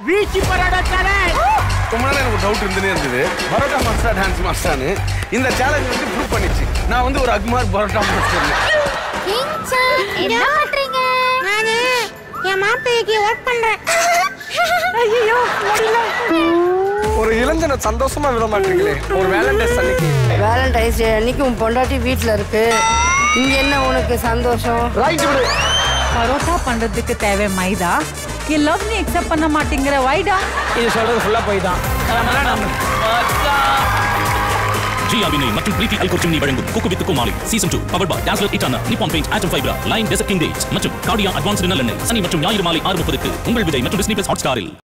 வீச்சு பரோட்டா சேலஞ்ச் ரொம்ப நாள் எனக்கு டவுட் இருந்துனே இருந்தது பரோட்டா மாஸ்டர் டான்ஸ் மாஸ்டர்னு இந்த சேலஞ்ச் வந்து ப்ரூவ் பண்ணிச்சு நான் வந்து ஒரு அக்மார் பரோட்டா மாஸ்டர் என்ன பண்றீங்க நானு என் மாப்பிள்ளைக்கு ஒர்க் பண்றேன் ஐயோ முடியல ஒரு இளைஞனை சந்தோஷமா விட மாட்டீங்களே ஒரு வேலண்டைன்ஸ் அன்னைக்கு வேலண்டைன்ஸ் டே அன்னைக்கு உன் பொண்டாட்டி வீட்டில் இருக்கு இங்க என்ன உனக்கு சந்தோஷம் ரைட் விடு பரோட்டா பண்றதுக்கு தேவை மைதா நீ லவ் நீ அக்செப்ட் பண்ண மாட்டேங்கிற வைடா இது சொல்றது ஃபுல்லா போய் தான் ஜி அபிநய் மற்றும் பிரீத்தி அல்குர்ஜினி வழங்கும் cook with Comali season two power by Dazzler இட்டானா நிப்பான் பெயிண்ட் ஆட்டம் ஃபைபரா லைன் டெசர்ட் கிங் டேட்ஸ் மற்றும் கார்டியா அட்வான்ஸ்டு நல்லெண்ணெய் சனி மற்றும் ஞாயிறு மாலை ஆறு முப்பதுக்கு உங்கள் விதை மற்றும் டிஸ்னி பிளஸ் ஹாட் ஸ்டாரில்